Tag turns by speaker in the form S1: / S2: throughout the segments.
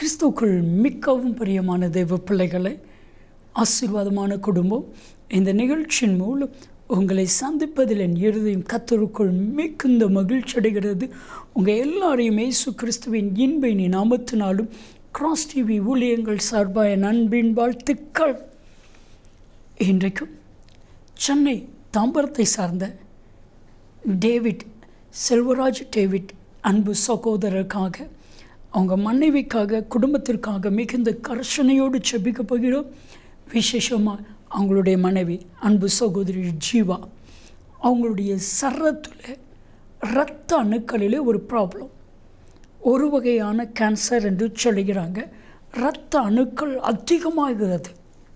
S1: கிறிஸ்துவுக்குள் மிகவும் பிரியமான தெய்வ பிள்ளைகளை ஆசீர்வாதமான குடும்பம் இந்த நிகழ்ச்சியின் மூலம் உங்களை சந்திப்பதில் என் இருதயம் கத்தருக்குள் மிகுந்த மகிழ்ச்சி அடைகிறது உங்கள் எல்லாரையும் இயேசு கிறிஸ்துவின் இன்பை நீ நாமத்தினாலும் கிராஸ் டிவி ஊழியங்கள் சார்பாக என் அன்பின் வாழ்த்துக்கள் இன்றைக்கும் சென்னை தாம்பரத்தை சார்ந்த டேவிட் செல்வராஜ் டேவிட் அன்பு சகோதரருக்காக அவங்க மனைவிக்காக குடும்பத்திற்காக மிகுந்த கர்ஷனையோடு செபிக்க போகிறோம் விசேஷமாக அவங்களுடைய மனைவி அன்பு சகோதரி ஜீவா அவங்களுடைய சரத்தில் இரத்த அணுக்களிலே ஒரு ப்ராப்ளம் ஒரு வகையான கேன்சர் என்று சொல்லுகிறாங்க இரத்த அணுக்கள் அதிகமாகிறது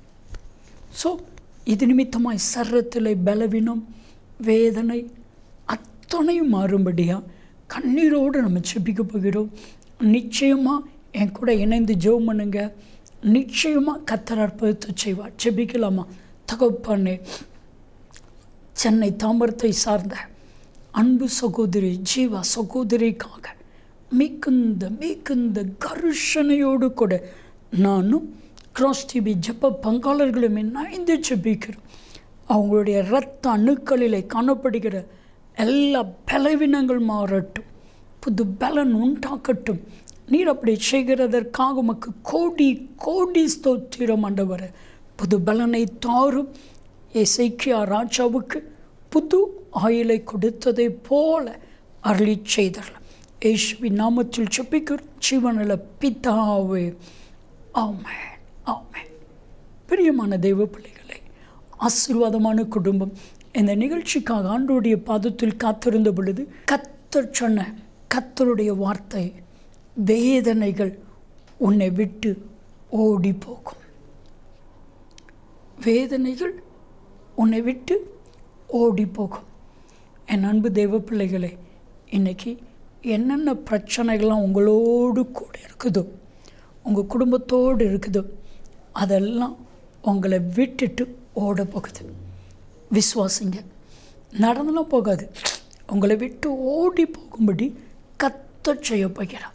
S1: ஸோ இது நிமித்தமாய் சர்ரத்தில் பலவீனம் வேதனை அத்தனையும் மாறும்படியாக கண்ணீரோடு நம்ம செபிக்க போகிறோம் நிச்சயமாக என் கூட இணைந்து ஜெபம் பண்ணுங்க நிச்சயமாக கத்தர் அற்புதத்தை செய்வார் செபிக்கலாமா தகப்பண்ணே சென்னை தாம்பரத்தை சார்ந்த அன்பு சகோதரி ஜீவா சகோதரிக்காக மிகுந்த மிகுந்த கருஷனையோடு கூட நானும் கிராஸ் டிவி ஜப்ப பங்காளர்களும் இணைந்து ஜெபிக்கிறோம் அவங்களுடைய இரத்த அணுக்களிலே காணப்படுகிற எல்லா பலவீனங்கள் மாறட்டும் புது பலன் உண்டாக்கட்டும் நீர் அப்படி செய்கிறதற்காக உமக்கு கோடி கோடி ஸ்தோத்திரம் ஆண்டவர் புது பலனை தாரும் இசைக்கியா ராஜாவுக்கு புது ஆயிலை கொடுத்ததை போல அருளி செய்தரலாம் ஏசுவி நாமத்தில் செப்பிக்கிறோம் ஜீவனில் பிதாவே ஆமேன் ஆமேன் பிரியமான தெய்வ பிள்ளைகளை ஆசீர்வாதமான குடும்பம் இந்த நிகழ்ச்சிக்காக ஆண்டோடைய பாதத்தில் காத்திருந்த பொழுது கத்தர் சொன்ன கத்தருடைய வார்த்தை வேதனைகள் உன்னை விட்டு ஓடி போகும் வேதனைகள் உன்னை விட்டு ஓடி போகும் என் அன்பு தெய்வ பிள்ளைகளே இன்றைக்கி என்னென்ன பிரச்சனைகள்லாம் உங்களோடு கூட இருக்குதோ உங்கள் குடும்பத்தோடு இருக்குதோ அதெல்லாம் உங்களை விட்டுட்டு ஓட போகுது விசுவாசிங்க நடந்தெல்லாம் போகாது உங்களை விட்டு ஓடி போகும்படி கத்த செய்ய போகிறார்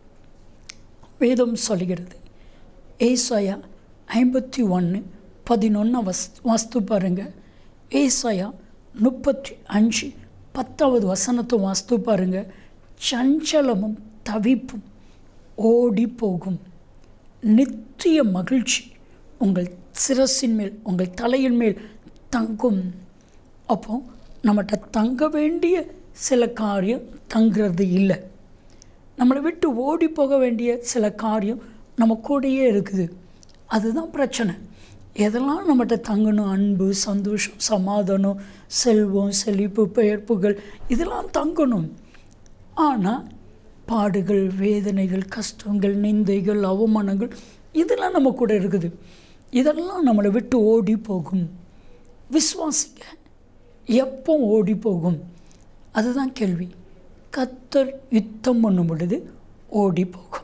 S1: வேதம் சொல்கிறது ஏசாயா ஐம்பத்தி ஒன்று பதினொன்று வஸ் வாஸ்து பாருங்க ஏசாயா முப்பத்தி அஞ்சு பத்தாவது வசனத்தை வாஸ்து பாருங்க சஞ்சலமும் தவிப்பும் ஓடி போகும் நித்திய மகிழ்ச்சி உங்கள் சிரசின் மேல் உங்கள் தலையின் மேல் தங்கும் அப்போ நம்மகிட்ட தங்க வேண்டிய சில காரியம் தங்குறது இல்லை நம்மளை விட்டு ஓடி போக வேண்டிய சில காரியம் நம்ம கூடயே இருக்குது அதுதான் பிரச்சனை எதெல்லாம் நம்மகிட்ட தங்கணும் அன்பு சந்தோஷம் சமாதானம் செல்வம் செழிப்பு பெயர்ப்புகள் இதெல்லாம் தங்கணும் ஆனால் பாடுகள் வேதனைகள் கஷ்டங்கள் நிந்தைகள் அவமானங்கள் இதெல்லாம் நம்ம கூட இருக்குது இதெல்லாம் நம்மளை விட்டு ஓடி போகும் விஸ்வாசிக்க எப்போ ஓடி போகும் அதுதான் கேள்வி கத்தர் யுத்தம் பண்ணும் பொழுது ஓடி போகும்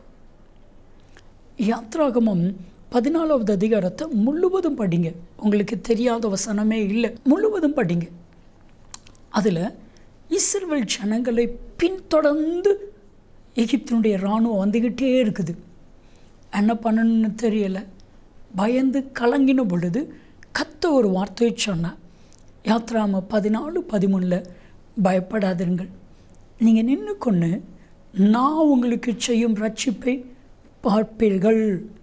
S1: யாத்ராகமம் பதினாலாவது அதிகாரத்தை முழுவதும் படிங்க உங்களுக்கு தெரியாத வசனமே இல்லை முழுவதும் படிங்க அதில் இஸ்ரேல் ஜனங்களை பின்தொடர்ந்து எகிப்தினுடைய இராணுவம் வந்துக்கிட்டே இருக்குது என்ன பண்ணணும்னு தெரியலை பயந்து கலங்கின பொழுது கத்த ஒரு வார்த்தையை சொன்னார் யாத்ராம பதினாலு பதிமூணில் பயப்படாதீர்கள் நீங்கள் நின்று கொண்டு நான் உங்களுக்கு செய்யும் ரட்சிப்பை பார்ப்பீர்கள்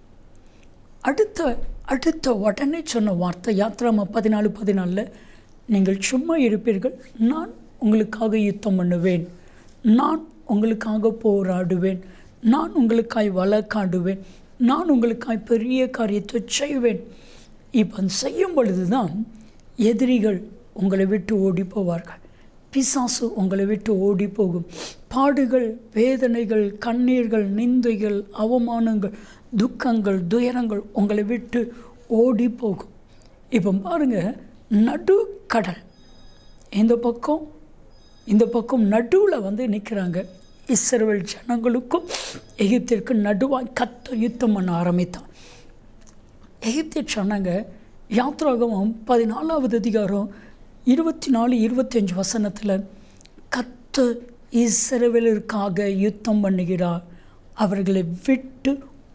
S1: அடுத்த அடுத்த உடனே சொன்ன வார்த்தை யாத்ராம பதினாலு பதினாலில் நீங்கள் சும்மா இருப்பீர்கள் நான் உங்களுக்காக யுத்தம் பண்ணுவேன் நான் உங்களுக்காக போராடுவேன் நான் உங்களுக்காய் வழக்காடுவேன் நான் உங்களுக்காய் பெரிய காரியத்தை செய்வேன் இப்போ செய்யும் பொழுது தான் எதிரிகள் உங்களை விட்டு ஓடி போவார்கள் பிசாசு உங்களை விட்டு ஓடி போகும் பாடுகள் வேதனைகள் கண்ணீர்கள் நிந்தைகள் அவமானங்கள் துக்கங்கள் துயரங்கள் உங்களை விட்டு ஓடி போகும் இப்போ பாருங்கள் நடுக்கடல் இந்த பக்கம் இந்த பக்கம் நடுவில் வந்து நிற்கிறாங்க இஸ்ரேல் ஜனங்களுக்கும் எகிப்திற்கு நடுவாய் கத்த யுத்தம் பண்ண ஆரம்பித்தான் எகிப்தியர் சொன்னாங்க யாத்ராகமம் பதினாலாவது அதிகாரம் இருபத்தி நாலு இருபத்தஞ்சு வசனத்தில் கத்த இஸ்ரவேலருக்காக யுத்தம் பண்ணுகிறார் அவர்களை விட்டு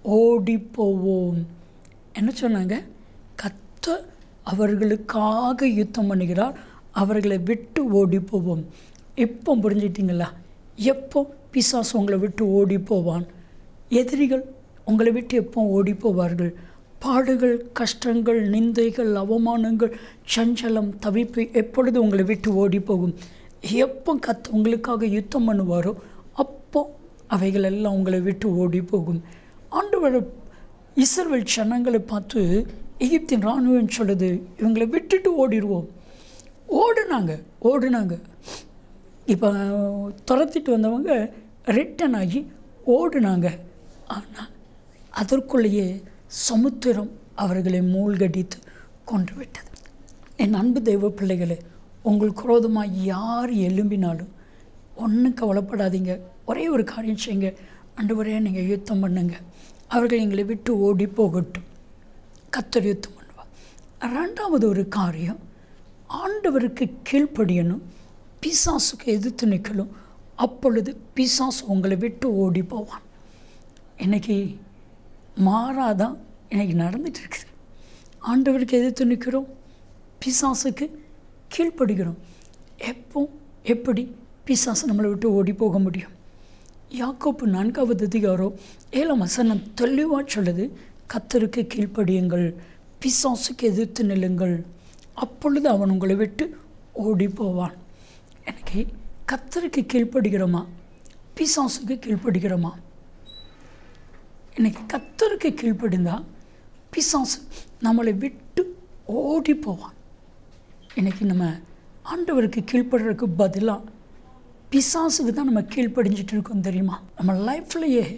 S1: ஓடி போவோம் என்ன சொன்னாங்க கத்த அவர்களுக்காக யுத்தம் பண்ணுகிறார் அவர்களை விட்டு ஓடி போவோம் எப்போ புரிஞ்சிட்டிங்களா எப்போ பிசாசு உங்களை விட்டு ஓடி போவான் எதிரிகள் உங்களை விட்டு எப்போ ஓடி போவார்கள் பாடுகள் கஷ்டங்கள் நிந்தைகள் அவமானங்கள் சஞ்சலம் தவிப்பு எப்பொழுது உங்களை விட்டு ஓடி போகும் எப்போ கத் உங்களுக்காக யுத்தம் பண்ணுவாரோ அப்போ அவைகள் எல்லாம் உங்களை விட்டு ஓடி போகும் ஆண்டவர் இஸ்ரவேல் ஜனங்களை பார்த்து எகிப்தின் இராணுவம் சொல்லுது இவங்களை விட்டுட்டு ஓடிடுவோம் ஓடுனாங்க ஓடுனாங்க இப்போ துரத்திட்டு வந்தவங்க ரிட்டன் ஆகி ஓடுனாங்க ஆனால் அதற்குள்ளேயே சமுத்திரம் அவர்களை மூழ்கடித்து கொண்டு விட்டது என் அன்பு தெய்வ பிள்ளைகளே உங்களுக்கு குரோதமாக யார் எழும்பினாலும் ஒன்றும் கவலைப்படாதீங்க ஒரே ஒரு காரியம் செய்யுங்க ஆண்டவரே நீங்கள் யுத்தம் பண்ணுங்க அவர்கள் எங்களை விட்டு ஓடி போகட்டும் கத்தர் யுத்தம் பண்ணுவார் ரெண்டாவது ஒரு காரியம் ஆண்டவருக்கு கீழ்ப்படியணும் பிசாசுக்கு எதிர்த்து நிற்கணும் அப்பொழுது பிசாசு உங்களை விட்டு ஓடி போவான் இன்னைக்கு மாறாதான் இன்னைக்கு நடந்துட்டு இருக்குது ஆண்டவருக்கு எதிர்த்து நிற்கிறோம் பிசாசுக்கு கீழ்ப்படுகிறோம் எப்போ எப்படி பிசாசு நம்மளை விட்டு ஓடி போக முடியும் யாக்கோப்பு நான்காவது அதிகாரம் ஏழாம் வசனம் தெளிவாக சொல்லுது கத்தருக்கு கீழ்ப்படியுங்கள் பிசாசுக்கு எதிர்த்து நில்லுங்கள் அப்பொழுது அவன் உங்களை விட்டு ஓடி போவான் எனக்கு கத்தருக்கு கீழ்ப்படுகிறோமா பிசாசுக்கு கீழ்ப்படுகிறோமா இன்னைக்கு கத்தருக்கு கீழ்ப்படிந்தா பிசாசு நம்மளை விட்டு ஓடி போவான் இன்னைக்கு நம்ம ஆண்டவருக்கு கீழ்ப்படுறதுக்கு பதிலாக பிசாசுக்கு தான் நம்ம கீழ்ப்படிஞ்சிட்டு இருக்கோம் தெரியுமா நம்ம லைஃப்லையே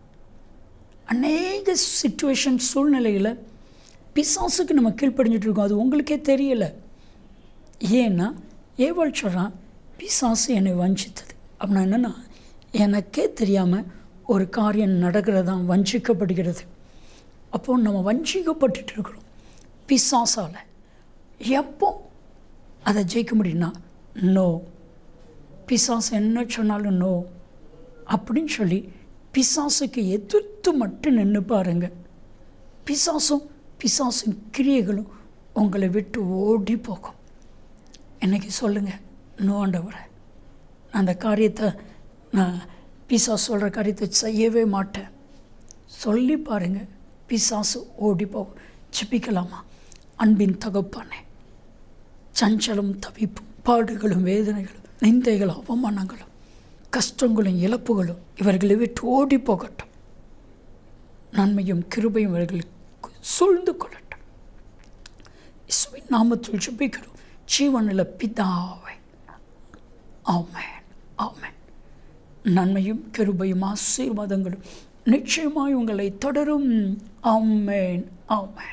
S1: அநேக சுச்சுவேஷன் சூழ்நிலையில் பிசாசுக்கு நம்ம கீழ்ப்படிஞ்சிட்டு இருக்கோம் அது உங்களுக்கே தெரியலை ஏன்னா ஏவல் சொல்கிறான் பிசாசு என்னை வஞ்சித்தது அப்படின்னா என்னென்னா எனக்கே தெரியாமல் ஒரு காரியம் நடக்கிறதான் வஞ்சிக்கப்படுகிறது அப்போது நம்ம வஞ்சிக்கப்பட்டுட்டு இருக்கிறோம் பிசாசால் எப்போ அதை ஜெயிக்க முடியும்னா நோ பிசாசு என்ன சொன்னாலும் நோ அப்படின்னு சொல்லி பிசாசுக்கு எதிர்த்து மட்டும் நின்று பாருங்க பிசாசும் பிசாசின் கிரியைகளும் உங்களை விட்டு ஓடி போகும் என்னைக்கு சொல்லுங்கள் நோ ஆண்டவரை நான் அந்த காரியத்தை நான் பிசாசு சொல்கிற காரியத்தை செய்யவே மாட்டேன் சொல்லி பாருங்கள் பிசாசு ஓடி போகும் ஜெபிக்கலாமா அன்பின் தகப்பானே சஞ்சலம் தவிப்பும் பாடுகளும் வேதனைகளும் நிந்தைகளும் அவமானங்களும் கஷ்டங்களும் இழப்புகளும் இவர்களை விட்டு ஓடி போகட்டும் நன்மையும் கிருபையும் இவர்களுக்கு சூழ்ந்து கொள்ளட்டும் இசுவின் நாமத்தில் ஜெபிக்கிறோம் ஜீவனில் பிதாவை ஆமேன் ஆமேன் நன்மையும் கிருபையும் ஆசீர்வாதங்களும் நிச்சயமாய் உங்களை தொடரும் ஆமேன் ஆமேன்